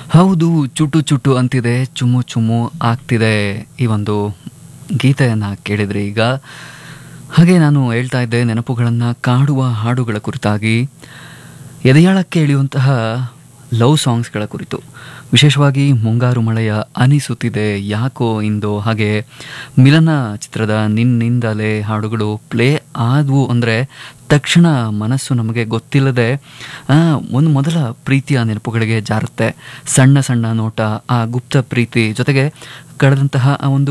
ಹೌದು ಚುಟು ಚುಟು ಅಂತಿದೆ ಚುಮ್ಮು ಚುಮ್ಮು ಆಗ್ತಿದೆ ಈ ಒಂದು ಗೀತೆಯನ್ನು ಕೇಳಿದ್ರಿ ಈಗ ಹಾಗೆ ನಾನು ಹೇಳ್ತಾ ಇದ್ದೆ ನೆನಪುಗಳನ್ನು ಕಾಡುವ ಹಾಡುಗಳ ಕುರಿತಾಗಿ ಎದೆಯಾಳಕ್ಕೆ ಇಳಿಯುವಂತಹ ಲವ್ ಸಾಂಗ್ಸ್ಗಳ ಕುರಿತು ವಿಶೇಷವಾಗಿ ಮುಂಗಾರು ಮಳೆಯ ಅನಿಸುತ್ತಿದೆ ಯಾಕೋ ಇಂದು ಹಾಗೆ ಮಿಲನ ಚಿತ್ರದ ನಿನ್ನಿಂದಲೇ ಹಾಡುಗಳು ಪ್ಲೇ ಆದವು ಅಂದರೆ ತಕ್ಷಣ ಮನಸ್ಸು ನಮಗೆ ಗೊತ್ತಿಲ್ಲದೆ ಆ, ಒಂದು ಮೊದಲ ಪ್ರೀತಿಯ ನೆನಪುಗಳಿಗೆ ಜಾರುತ್ತೆ ಸಣ್ಣ ಸಣ್ಣ ನೋಟ ಆ ಗುಪ್ತ ಪ್ರೀತಿ ಜೊತೆಗೆ ಕಳೆದಂತಹ ಆ ಒಂದು